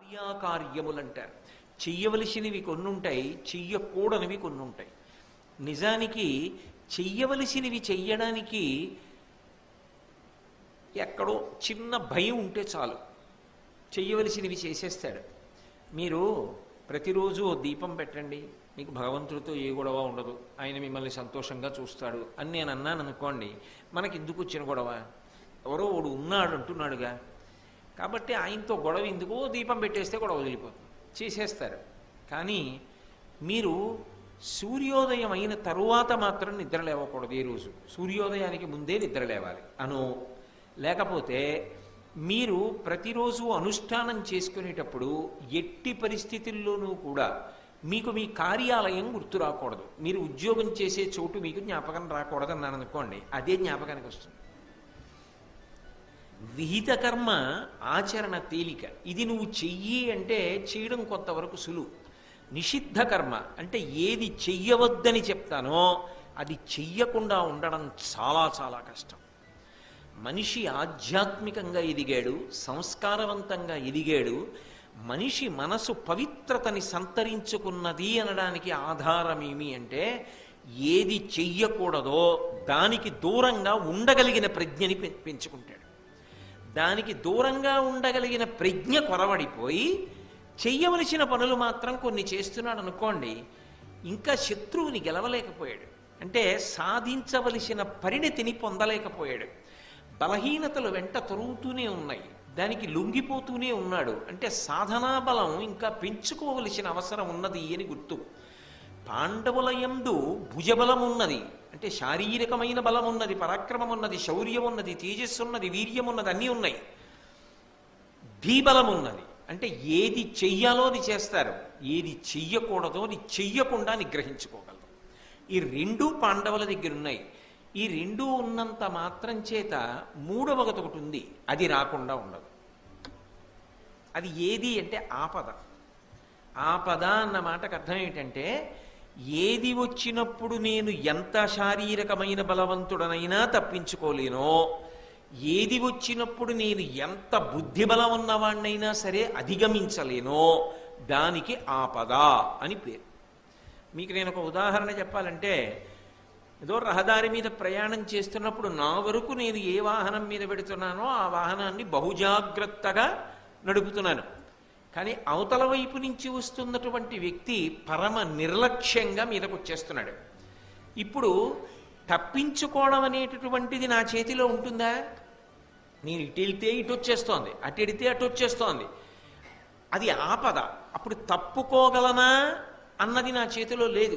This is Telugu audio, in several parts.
కార్యములంటారు చెయ్యవలసినవి కొన్ని ఉంటాయి చెయ్యకూడనివి కొన్ని ఉంటాయి నిజానికి చెయ్యవలసినవి చెయ్యడానికి ఎక్కడో చిన్న భయం ఉంటే చాలు చెయ్యవలసినవి చేసేస్తాడు మీరు ప్రతిరోజు ఓ దీపం పెట్టండి మీకు భగవంతుడితో ఏ గొడవ ఉండదు ఆయన మిమ్మల్ని సంతోషంగా చూస్తాడు అని నేను అన్నాను అనుకోండి మనకి ఎందుకు వచ్చిన గొడవ ఎవరో వాడు ఉన్నాడు అంటున్నాడుగా కాబట్టి ఆయనతో గొడవ ఎందుకు ఓ దీపం పెట్టేస్తే గొడవ వదిలిపోతుంది చేసేస్తారు కానీ మీరు సూర్యోదయం అయిన తరువాత మాత్రం నిద్ర లేవకూడదు ఏ రోజు సూర్యోదయానికి ముందే నిద్ర లేవాలి అను లేకపోతే మీరు ప్రతిరోజు అనుష్ఠానం చేసుకునేటప్పుడు ఎట్టి పరిస్థితుల్లోనూ కూడా మీకు మీ కార్యాలయం గుర్తు రాకూడదు మీరు ఉద్యోగం చేసే చోటు మీకు జ్ఞాపకం రాకూడదు అన్నాను అనుకోండి అదే జ్ఞాపకానికి వస్తుంది విహిత కర్మ ఆచరణ తేలిక ఇది నువ్వు చెయ్యి అంటే చేయడం కొంతవరకు సులువు నిషిద్ధ కర్మ అంటే ఏది చెయ్యవద్దని చెప్తానో అది చెయ్యకుండా ఉండడం చాలా చాలా కష్టం మనిషి ఆధ్యాత్మికంగా ఎదిగాడు సంస్కారవంతంగా ఎదిగాడు మనిషి మనసు పవిత్రతని సంతరించుకున్నది అనడానికి ఆధారమేమి అంటే ఏది చెయ్యకూడదో దానికి దూరంగా ఉండగలిగిన ప్రజ్ఞని పె- పెంచుకుంటాడు దానికి దూరంగా ఉండగలిగిన ప్రజ్ఞ కొరవడిపోయి చెయ్యవలసిన పనులు మాత్రం కొన్ని చేస్తున్నాడు అనుకోండి ఇంకా శత్రువుని గెలవలేకపోయాడు అంటే సాధించవలసిన పరిణతిని పొందలేకపోయాడు బలహీనతలు వెంట తొరుగుతూనే ఉన్నాయి దానికి లొంగిపోతూనే ఉన్నాడు అంటే సాధనా బలం ఇంకా పెంచుకోవలసిన అవసరం ఉన్నది అని గుర్తు పాండవుల యందు భుజబలం ఉన్నది అంటే శారీరకమైన బలం ఉన్నది పరాక్రమం ఉన్నది శౌర్యం ఉన్నది తేజస్సు ఉన్నది వీర్యం ఉన్నది అన్నీ ఉన్నాయి ధీబలం ఉన్నది అంటే ఏది చెయ్యాలో అది చేస్తారు ఏది చెయ్యకూడదో అది చెయ్యకుండా నిగ్రహించుకోగలరు ఈ రెండు పాండవుల దగ్గర ఉన్నాయి ఈ రెండు ఉన్నంత మాత్రం చేత మూడవగత ఒకటి ఉంది అది రాకుండా ఉండదు అది ఏది అంటే ఆపద ఆపద అన్న మాటకు అర్థం ఏంటంటే ఏది వచ్చినప్పుడు నేను ఎంత శారీరకమైన బలవంతుడనైనా తప్పించుకోలేనో ఏది వచ్చినప్పుడు నేను ఎంత బుద్ధి బలం ఉన్నవాణ్ణైనా సరే అధిగమించలేనో దానికి ఆపద అని పేరు మీకు నేను ఒక ఉదాహరణ చెప్పాలంటే ఏదో రహదారి మీద ప్రయాణం చేస్తున్నప్పుడు నా వరకు నేను ఏ వాహనం మీద పెడుతున్నానో ఆ వాహనాన్ని బహుజాగ్రత్తగా నడుపుతున్నాను కానీ అవతల వైపు నుంచి వస్తున్నటువంటి వ్యక్తి పరమ నిర్లక్ష్యంగా మీదకు వచ్చేస్తున్నాడు ఇప్పుడు తప్పించుకోవడం అనేటటువంటిది నా చేతిలో ఉంటుందా నేను ఇటు వెళ్తే ఇటు వచ్చేస్తోంది అటు వెడితే అటు వచ్చేస్తోంది అది ఆపద అప్పుడు తప్పుకోగలనా అన్నది నా చేతిలో లేదు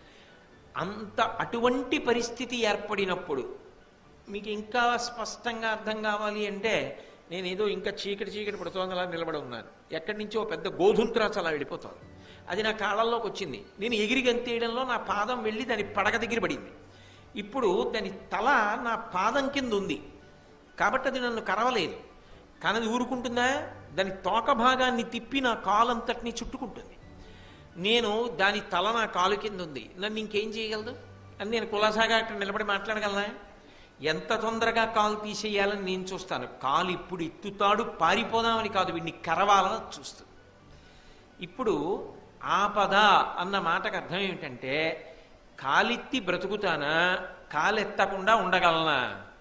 అంత అటువంటి పరిస్థితి ఏర్పడినప్పుడు మీకు ఇంకా స్పష్టంగా అర్థం కావాలి అంటే నేను ఏదో ఇంకా చీకటి చీకటి పడుతోంది అలా నిలబడి ఉన్నాను ఎక్కడి నుంచో ఓ పెద్ద గోధుమత్రాచ అలా వెళ్ళిపోతోంది అది నా కాళ్ళల్లోకి వచ్చింది నేను ఎగిరి గంతేయడంలో నా పాదం వెళ్ళి దాని పడగ దగ్గర పడింది ఇప్పుడు దాని తల నా పాదం కింద ఉంది కాబట్టి అది నన్ను కరవలేదు కానీ అది ఊరుకుంటుందా దాని తోక భాగాన్ని తిప్పి నా కాలంతటిని చుట్టుకుంటుంది నేను దాని తల నా కాలు కింద ఉంది నన్ను ఇంకేం చేయగలదు అని నేను కులాసాగా అక్కడ నిలబడి మాట్లాడగలనా ఎంత తొందరగా కాలు తీసేయాలని నేను చూస్తాను కాలు ఇప్పుడు ఎత్తుతాడు పారిపోదామని కాదు వీడిని కరవాలని చూస్తుంది ఇప్పుడు ఆపద అన్న మాటకు అర్థం ఏమిటంటే కాలెత్తి బ్రతుకుతానా కాలెత్తకుండా ఉండగలనా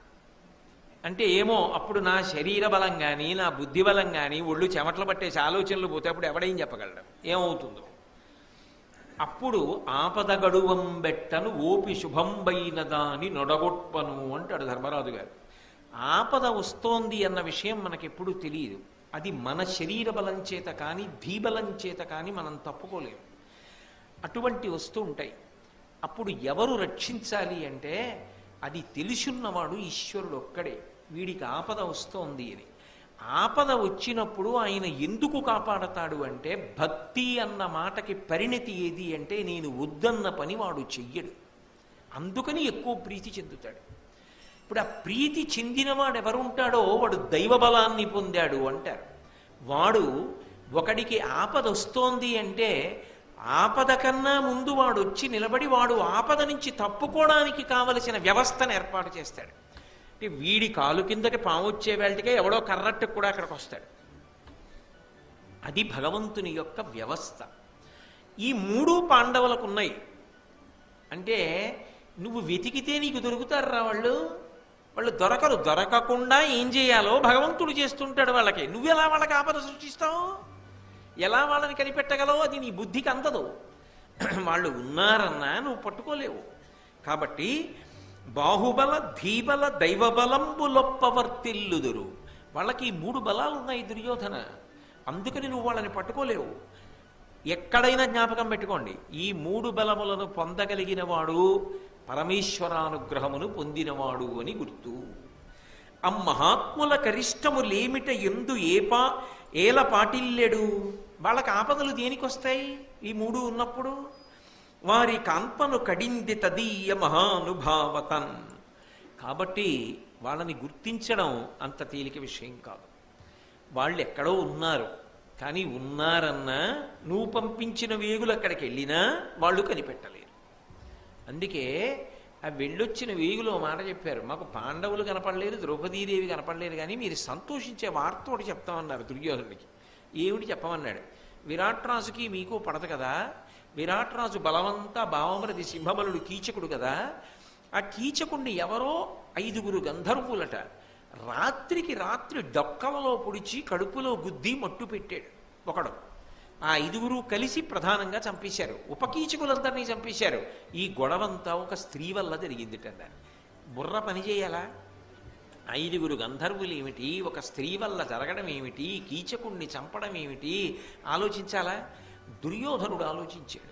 అంటే ఏమో అప్పుడు నా శరీర బలం కానీ నా బుద్ధి బలం కానీ ఒళ్ళు చెమటలు పట్టేసి ఆలోచనలు పోతే అప్పుడు ఎవడేం చెప్పగలడు ఏమవుతుందో అప్పుడు ఆపద గడువం బెట్టను ఓపి శుభంబైన దాని నొడగొట్పను అంటాడు ధర్మరాజు గారు ఆపద వస్తోంది అన్న విషయం మనకెప్పుడు తెలియదు అది మన శరీర బలం చేత కానీ ధీబలం చేత కానీ మనం తప్పుకోలేము అటువంటి వస్తూ ఉంటాయి అప్పుడు ఎవరు రక్షించాలి అంటే అది తెలుసున్నవాడు ఈశ్వరుడు ఒక్కడే వీడికి ఆపద వస్తోంది అని ఆపద వచ్చినప్పుడు ఆయన ఎందుకు కాపాడతాడు అంటే భక్తి అన్న మాటకి పరిణతి ఏది అంటే నేను వద్దన్న పని వాడు చెయ్యడు అందుకని ఎక్కువ ప్రీతి చెందుతాడు ఇప్పుడు ఆ ప్రీతి చెందినవాడు ఎవరుంటాడో వాడు దైవ బలాన్ని పొందాడు అంటారు వాడు ఒకడికి ఆపద వస్తోంది అంటే ఆపద కన్నా ముందు వాడు వచ్చి నిలబడి వాడు ఆపద నుంచి తప్పుకోవడానికి కావలసిన వ్యవస్థను ఏర్పాటు చేస్తాడు అంటే వీడి కాలు కిందకి పాము వచ్చే వేళటికే ఎవడో కర్రట్టుకు కూడా అక్కడికి వస్తాడు అది భగవంతుని యొక్క వ్యవస్థ ఈ మూడు పాండవులకు ఉన్నాయి అంటే నువ్వు వెతికితే నీకు దొరుకుతారా వాళ్ళు వాళ్ళు దొరకరు దొరకకుండా ఏం చేయాలో భగవంతుడు చేస్తుంటాడు వాళ్ళకి నువ్వెలా వాళ్ళకి ఆపద సృష్టిస్తావు ఎలా వాళ్ళని కనిపెట్టగలవు అది నీ బుద్ధికి అందదు వాళ్ళు ఉన్నారన్నా నువ్వు పట్టుకోలేవు కాబట్టి బాహుబల ధీబల దైవబలంబులొప్పవర్తిల్లుదురు వాళ్ళకి ఈ మూడు బలాలు ఉన్నాయి దుర్యోధన అందుకని నువ్వు వాళ్ళని పట్టుకోలేవు ఎక్కడైనా జ్ఞాపకం పెట్టుకోండి ఈ మూడు బలములను పొందగలిగిన వాడు పరమేశ్వరానుగ్రహమును పొందినవాడు అని గుర్తు అమ్మహాత్ముల కరిష్టము లేమిట ఎందు ఏపా ఏల పాటిల్లెడు వాళ్ళకి ఆపదలు దేనికొస్తాయి ఈ మూడు ఉన్నప్పుడు వారి కాంపను కడింది తదీయ మహానుభావతన్ కాబట్టి వాళ్ళని గుర్తించడం అంత తేలిక విషయం కాదు వాళ్ళు ఎక్కడో ఉన్నారు కానీ ఉన్నారన్నా నువ్వు పంపించిన వేగులు అక్కడికి వెళ్ళినా వాళ్ళు కనిపెట్టలేరు అందుకే ఆ వెళ్ళొచ్చిన వేగులో మాట చెప్పారు మాకు పాండవులు కనపడలేరు ద్రౌపదీదేవి కనపడలేరు కానీ మీరు సంతోషించే వార్త ఒకటి చెప్తామన్నారు దుర్యోధనుడికి ఏమిటి చెప్పమన్నాడు విరాట్ రాజుకి మీకు పడదు కదా విరాట్ రాజు బలవంతా భావమరది సింహబలుడు కీచకుడు కదా ఆ కీచకుడిని ఎవరో ఐదుగురు గంధర్వులట రాత్రికి రాత్రి డొక్కలలో పొడిచి కడుపులో గుద్ది మట్టు పెట్టాడు ఒకడు ఆ ఐదుగురు కలిసి ప్రధానంగా చంపేశారు ఉపకీచకులందరినీ చంపేశారు ఈ గొడవంతా ఒక స్త్రీ వల్ల జరిగిందిట బుర్ర పని చేయాలా ఐదుగురు గంధర్వులు ఏమిటి ఒక స్త్రీ వల్ల జరగడం ఏమిటి కీచకుణ్ణి చంపడం ఏమిటి ఆలోచించాలా దుర్యోధనుడు ఆలోచించాడు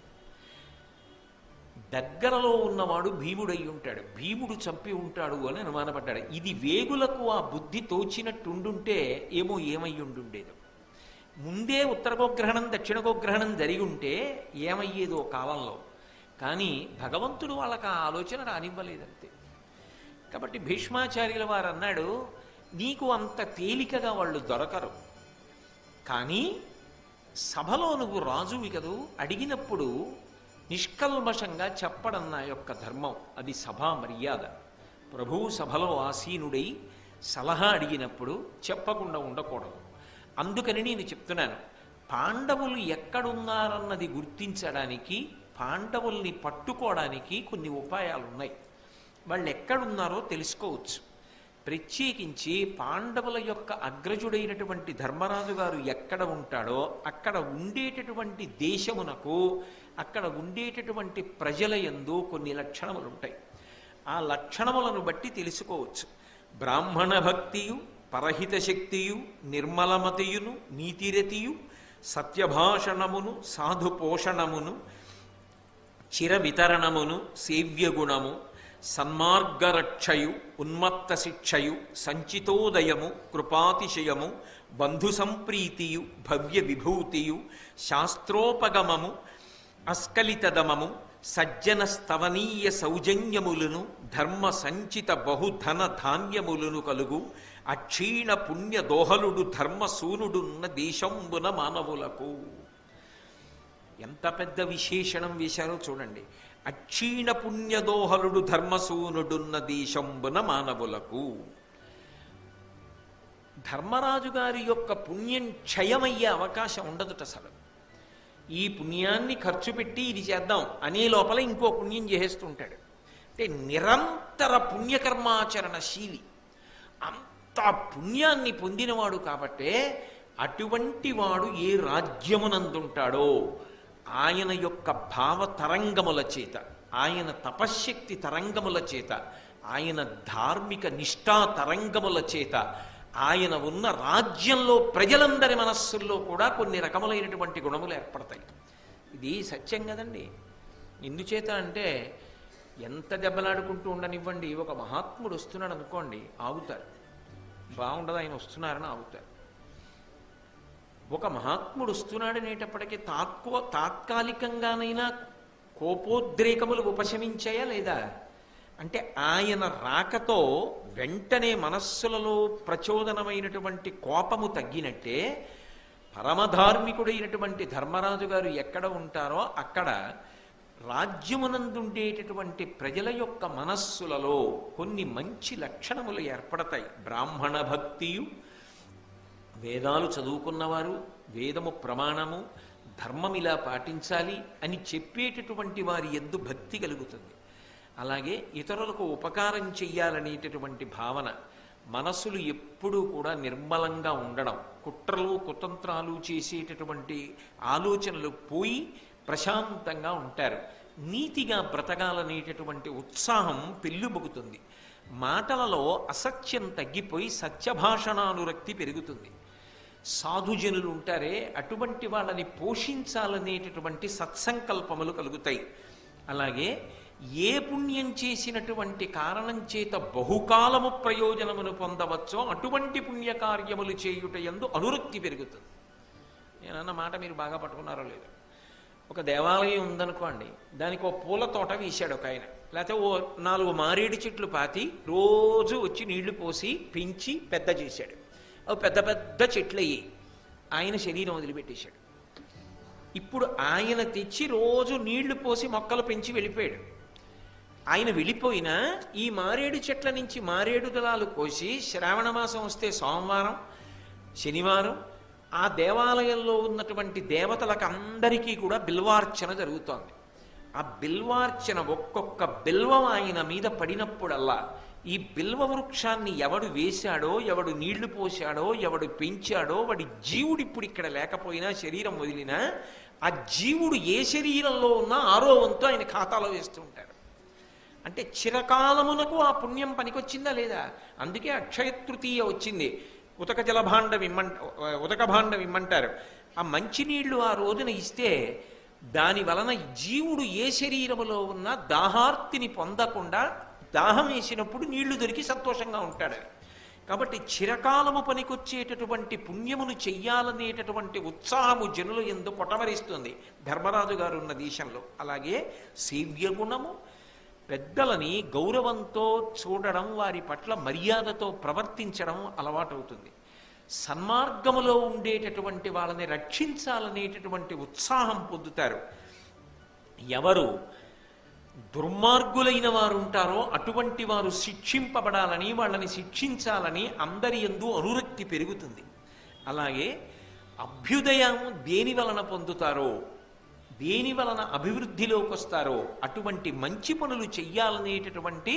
దగ్గరలో ఉన్నవాడు భీముడై ఉంటాడు భీముడు చంపి ఉంటాడు అని అనుమానపడ్డాడు ఇది వేగులకు ఆ బుద్ధి తోచినట్టుండుంటే ఏమో ఏమై ఉండుండేదో ముందే ఉత్తరగోగ్రహణం దక్షిణగోగ్రహణం జరిగి ఉంటే ఏమయ్యేదో కాలంలో కానీ భగవంతుడు వాళ్ళకి ఆ ఆలోచన రానివ్వలేదంతే కాబట్టి భీష్మాచార్యుల వారు అన్నాడు నీకు అంత తేలికగా వాళ్ళు దొరకరు కానీ సభలో నువ్వు రాజువి కదూ అడిగినప్పుడు నిష్కల్మషంగా చెప్పడం నా యొక్క ధర్మం అది సభా మర్యాద ప్రభువు సభలో ఆసీనుడై సలహా అడిగినప్పుడు చెప్పకుండా ఉండకూడదు అందుకని నేను చెప్తున్నాను పాండవులు ఎక్కడున్నారన్నది గుర్తించడానికి పాండవుల్ని పట్టుకోవడానికి కొన్ని ఉపాయాలు ఉన్నాయి వాళ్ళు ఎక్కడున్నారో తెలుసుకోవచ్చు ప్రత్యేకించి పాండవుల యొక్క అగ్రజుడైనటువంటి ధర్మరాజు గారు ఎక్కడ ఉంటాడో అక్కడ ఉండేటటువంటి దేశమునకు అక్కడ ఉండేటటువంటి ప్రజల యందు కొన్ని లక్షణములు ఉంటాయి ఆ లక్షణములను బట్టి తెలుసుకోవచ్చు బ్రాహ్మణ భక్తియు పరహిత శక్తియు నిర్మలమతియును నీతిరతియు సత్యభాషణమును సాధు పోషణమును చిర వితరణమును సేవ్యగుణము సన్మార్గరక్షయు ఉన్మత్త శిక్షయు సంచితోదయము కృపాతిశయము బంధు సంప్రీతియు భవ్య విభూతియు శాస్త్రోపగమము అస్కలితదమము సజ్జన స్తవనీయ సౌజన్యములను ధర్మ సంచిత బహుధన ధాన్యములను కలుగు అక్షీణ పుణ్య దోహలుడు ధర్మసూనుడున్న దేశంబున మానవులకు ఎంత పెద్ద విశేషణం వేశారో చూడండి అక్షీణ పుణ్యదోహలుడు ధర్మసూనుడున్న దేశంబున మానవులకు ధర్మరాజు గారి యొక్క పుణ్యం క్షయమయ్యే అవకాశం ఉండదుట అసలు ఈ పుణ్యాన్ని ఖర్చు పెట్టి ఇది చేద్దాం అనే లోపల ఇంకో పుణ్యం చేసేస్తుంటాడు అంటే నిరంతర పుణ్యకర్మాచరణశీలి అంత పుణ్యాన్ని పొందినవాడు కాబట్టే అటువంటి వాడు ఏ రాజ్యమునందుంటాడో ఆయన యొక్క భావ తరంగముల చేత ఆయన తపశ్శక్తి తరంగముల చేత ఆయన ధార్మిక నిష్ఠా తరంగముల చేత ఆయన ఉన్న రాజ్యంలో ప్రజలందరి మనస్సుల్లో కూడా కొన్ని రకములైనటువంటి గుణములు ఏర్పడతాయి ఇది సత్యం కదండి ఎందుచేత అంటే ఎంత దెబ్బలాడుకుంటూ ఉండనివ్వండి ఒక మహాత్ముడు వస్తున్నాడు అనుకోండి ఆగుతారు బాగుండదు ఆయన వస్తున్నారని ఆగుతారు ఒక మహాత్ముడు వస్తున్నాడనేటప్పటికీ తాత్కో తాత్కాలికంగానైనా కోపోద్రేకములు ఉపశమించాయా లేదా అంటే ఆయన రాకతో వెంటనే మనస్సులలో ప్రచోదనమైనటువంటి కోపము తగ్గినట్టే పరమధార్మికుడైనటువంటి ధర్మరాజు గారు ఎక్కడ ఉంటారో అక్కడ రాజ్యమునందుండేటటువంటి ప్రజల యొక్క మనస్సులలో కొన్ని మంచి లక్షణములు ఏర్పడతాయి బ్రాహ్మణ భక్తియు వేదాలు చదువుకున్నవారు వేదము ప్రమాణము ధర్మం ఇలా పాటించాలి అని చెప్పేటటువంటి వారి ఎందు భక్తి కలుగుతుంది అలాగే ఇతరులకు ఉపకారం చెయ్యాలనేటటువంటి భావన మనస్సులు ఎప్పుడూ కూడా నిర్మలంగా ఉండడం కుట్రలు కుతంత్రాలు చేసేటటువంటి ఆలోచనలు పోయి ప్రశాంతంగా ఉంటారు నీతిగా బ్రతకాలనేటటువంటి ఉత్సాహం పెళ్ళుబుకుతుంది మాటలలో అసత్యం తగ్గిపోయి సత్యభాషణానురక్తి పెరుగుతుంది సాధుజనులు ఉంటారే అటువంటి వాళ్ళని పోషించాలనేటటువంటి సత్సంకల్పములు కలుగుతాయి అలాగే ఏ పుణ్యం చేసినటువంటి కారణం చేత బహుకాలము ప్రయోజనమును పొందవచ్చో అటువంటి పుణ్యకార్యములు చేయుట ఎందు అనురక్తి పెరుగుతుంది నేనన్న మాట మీరు బాగా పట్టుకున్నారో లేదో ఒక దేవాలయం ఉందనుకోండి దానికి ఓ పూల తోట వేశాడు ఒక ఆయన లేకపోతే ఓ నాలుగు మారేడు చెట్లు పాతి రోజు వచ్చి నీళ్లు పోసి పెంచి పెద్ద చేశాడు అవి పెద్ద పెద్ద చెట్లు అయ్యి ఆయన శరీరం వదిలిపెట్టేశాడు ఇప్పుడు ఆయన తెచ్చి రోజు నీళ్లు పోసి మొక్కలు పెంచి వెళ్ళిపోయాడు ఆయన వెళ్ళిపోయినా ఈ మారేడు చెట్ల నుంచి మారేడు దళాలు కోసి శ్రావణ మాసం వస్తే సోమవారం శనివారం ఆ దేవాలయంలో ఉన్నటువంటి దేవతలకు అందరికీ కూడా బిల్వార్చన జరుగుతోంది ఆ బిల్వార్చన ఒక్కొక్క బిల్వం ఆయన మీద పడినప్పుడల్లా ఈ బిల్వ వృక్షాన్ని ఎవడు వేశాడో ఎవడు నీళ్లు పోశాడో ఎవడు పెంచాడో వాడి జీవుడు ఇప్పుడు ఇక్కడ లేకపోయినా శరీరం వదిలినా ఆ జీవుడు ఏ శరీరంలో ఉన్నా ఆరో వంతు ఆయన ఖాతాలో వేస్తూ ఉంటాడు అంటే చిరకాలమునకు ఆ పుణ్యం పనికొచ్చిందా లేదా అందుకే అక్షయ తృతీయ వచ్చింది ఉతక జలభాండం ఇమ్మంట ఉతక భాండం ఇమ్మంటారు ఆ మంచినీళ్లు ఆ రోజున ఇస్తే దాని వలన జీవుడు ఏ శరీరములో ఉన్నా దాహార్తిని పొందకుండా దాహం వేసినప్పుడు నీళ్లు దొరికి సంతోషంగా ఉంటాడు కాబట్టి చిరకాలము పనికొచ్చేటటువంటి పుణ్యమును చెయ్యాలనేటటువంటి ఉత్సాహము జనులు ఎందు పొటమరిస్తుంది ధర్మరాజు గారు ఉన్న దేశంలో అలాగే సేవ్యగుణము పెద్దలని గౌరవంతో చూడడం వారి పట్ల మర్యాదతో ప్రవర్తించడం అలవాటవుతుంది సన్మార్గములో ఉండేటటువంటి వాళ్ళని రక్షించాలనేటటువంటి ఉత్సాహం పొందుతారు ఎవరు దుర్మార్గులైన వారు ఉంటారో అటువంటి వారు శిక్షింపబడాలని వాళ్ళని శిక్షించాలని అందరి ఎందు అనురక్తి పెరుగుతుంది అలాగే అభ్యుదయం దేని వలన పొందుతారో దేని వలన అభివృద్ధిలోకి వస్తారో అటువంటి మంచి పనులు చెయ్యాలనేటటువంటి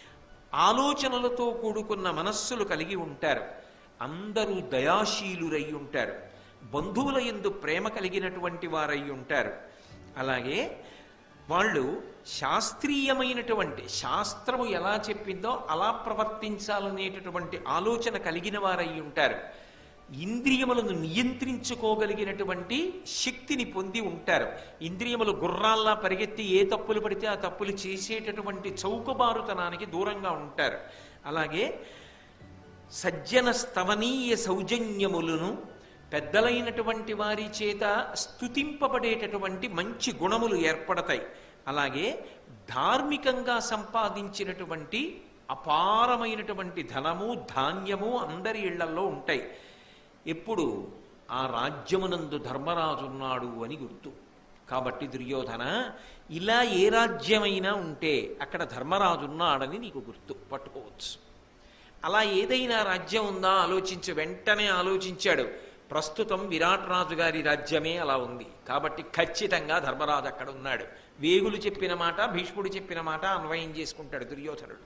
ఆలోచనలతో కూడుకున్న మనస్సులు కలిగి ఉంటారు అందరూ దయాశీలురై ఉంటారు బంధువుల ఎందు ప్రేమ కలిగినటువంటి వారై ఉంటారు అలాగే వాళ్ళు శాస్త్రీయమైనటువంటి శాస్త్రము ఎలా చెప్పిందో అలా ప్రవర్తించాలనేటటువంటి ఆలోచన కలిగిన వారై ఉంటారు ఇంద్రియములను నియంత్రించుకోగలిగినటువంటి శక్తిని పొంది ఉంటారు ఇంద్రియములు గుర్రాల్లా పరిగెత్తి ఏ తప్పులు పడితే ఆ తప్పులు చేసేటటువంటి చౌకబారుతనానికి దూరంగా ఉంటారు అలాగే సజ్జన స్తవనీయ సౌజన్యములను పెద్దలైనటువంటి వారి చేత స్తుతింపబడేటటువంటి మంచి గుణములు ఏర్పడతాయి అలాగే ధార్మికంగా సంపాదించినటువంటి అపారమైనటువంటి ధనము ధాన్యము అందరి ఇళ్లలో ఉంటాయి ఎప్పుడు ఆ రాజ్యమునందు ధర్మరాజున్నాడు అని గుర్తు కాబట్టి దుర్యోధన ఇలా ఏ రాజ్యమైనా ఉంటే అక్కడ ధర్మరాజున్నాడని నీకు గుర్తు పట్టుకోవచ్చు అలా ఏదైనా రాజ్యం ఉందా ఆలోచించి వెంటనే ఆలోచించాడు ప్రస్తుతం విరాట్ రాజు గారి రాజ్యమే అలా ఉంది కాబట్టి ఖచ్చితంగా ధర్మరాజు అక్కడ ఉన్నాడు వేగులు చెప్పిన మాట భీష్ముడు చెప్పిన మాట అన్వయం చేసుకుంటాడు దుర్యోధనుడు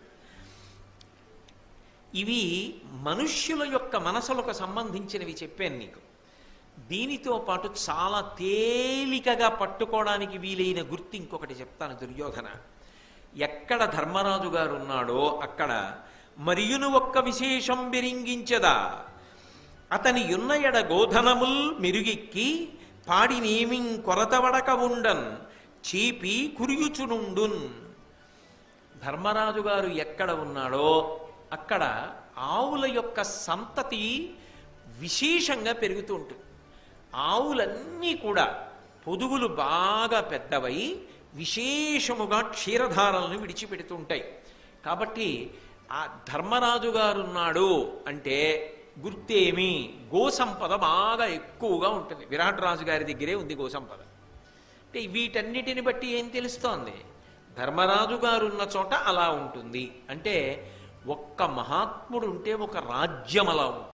ఇవి మనుష్యుల యొక్క మనసులకు సంబంధించినవి చెప్పాను నీకు దీనితో పాటు చాలా తేలికగా పట్టుకోవడానికి వీలైన గుర్తు ఇంకొకటి చెప్తాను దుర్యోధన ఎక్కడ ధర్మరాజు గారు ఉన్నాడో అక్కడ మరియును ఒక్క విశేషం బెరింగించదా అతని యున్నయడ గోధనముల్ మెరుగెక్కి పాడినేమిం కొరతవడక ఉండన్ చీపి కురియుచునుండున్ ధర్మరాజు గారు ఎక్కడ ఉన్నాడో అక్కడ ఆవుల యొక్క సంతతి విశేషంగా పెరుగుతూ ఉంటుంది ఆవులన్నీ కూడా పొదుగులు బాగా పెద్దవై విశేషముగా క్షీరధారలను విడిచిపెడుతుంటాయి కాబట్టి ఆ ధర్మరాజు గారున్నాడు అంటే గుర్తేమి గోసంపద బాగా ఎక్కువగా ఉంటుంది విరాట్ రాజు గారి దగ్గరే ఉంది గోసంపద అంటే వీటన్నిటిని బట్టి ఏం తెలుస్తోంది ధర్మరాజు గారు ఉన్న చోట అలా ఉంటుంది అంటే ఒక్క మహాత్ముడు ఉంటే ఒక రాజ్యం అలా ఉంటుంది